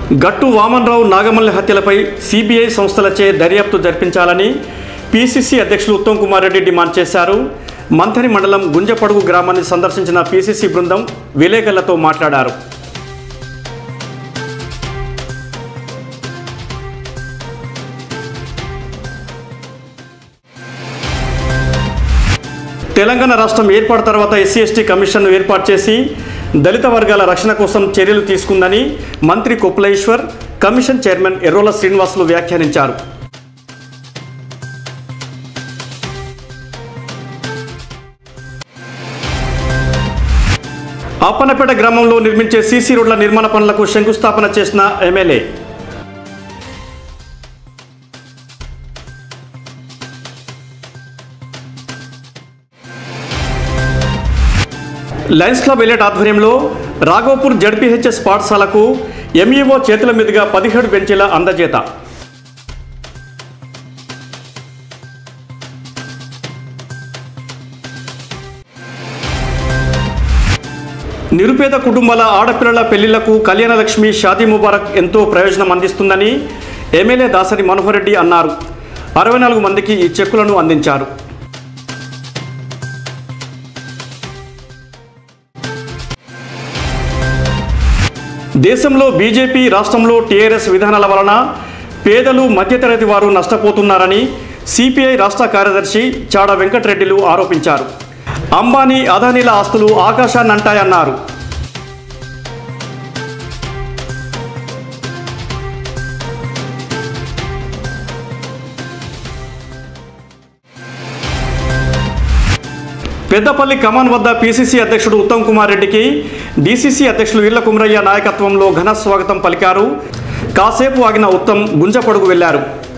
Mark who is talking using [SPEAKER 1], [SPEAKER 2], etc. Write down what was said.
[SPEAKER 1] గట్టు వామన్రావు నాగమల్లి హత్యలపై సిబిఐ సంస్థలచే దర్యాప్తు జరిపించాలని పిసిసి అధ్యక్షులు ఉత్తమ్ కుమార్ రెడ్డి డిమాండ్ చేశారు మంథని మండలం గుంజపడుగు గ్రామాన్ని సందర్శించిన పిసిసి బృందం విలేకరులతో మాట్లాడారు తెలంగాణ రాష్ట్రం ఏర్పాటు తర్వాత ఎస్సీ ఎస్టీ కమిషన్ను ఏర్పాటు చేసి దళిత వర్గాల రక్షణ కోసం చర్యలు తీసుకుందని మంత్రి కొప్పులేశ్వర్ కమిషన్ చైర్మన్ ఎర్రోల శ్రీనివాసులు వ్యాఖ్యానించారు అప్పనపేట గ్రామంలో నిర్మించే సీసీ రోడ్ల నిర్మాణ పనులకు శంకుస్థాపన చేసిన ఎమ్మెల్యే లయన్స్ క్లబ్ ఎలెట్ ఆధ్వర్యంలో రాఘోపూర్ జడ్పీహెచ్ఎస్ పాఠశాలకు ఎంఈఓ చేతుల మీదుగా పదిహేడు బెంచీల అందజేత నిరుపేద కుటుంబాల ఆడపిల్లల పెళ్లిళ్లకు కళ్యాణలక్ష్మి షాదీ ముబారక్ ఎంతో ప్రయోజనం అందిస్తుందని ఎమ్మెల్యే దాసరి మనోహర్ రెడ్డి అన్నారు అరవై నాలుగు మందికి ఈ చెక్కులను అందించారు దేశంలో బీజేపీ రాష్ట్రంలో టీఆర్ఎస్ విధానాల వలన పేదలు మధ్యతరగతి వారు నష్టపోతున్నారని సిపిఐ రాష్ట్ర కార్యదర్శి చాడ వెంకటరెడ్డిలు ఆరోపించారు అంబానీ అదానీల ఆస్తులు ఆకాశాన్నంటాయన్నారు పెద్దపల్లి కమాన్ వద్ద పిసిసి అధ్యక్షుడు ఉత్తమ్ కుమార్ రెడ్డికి డిసిసి అధ్యక్షులు ఇళ్ల కుమరయ్య నాయకత్వంలో ఘన స్వాగతం పలికారు కాసేపు ఆగిన ఉత్తమ్ గుంజపడుగు వెళ్లారు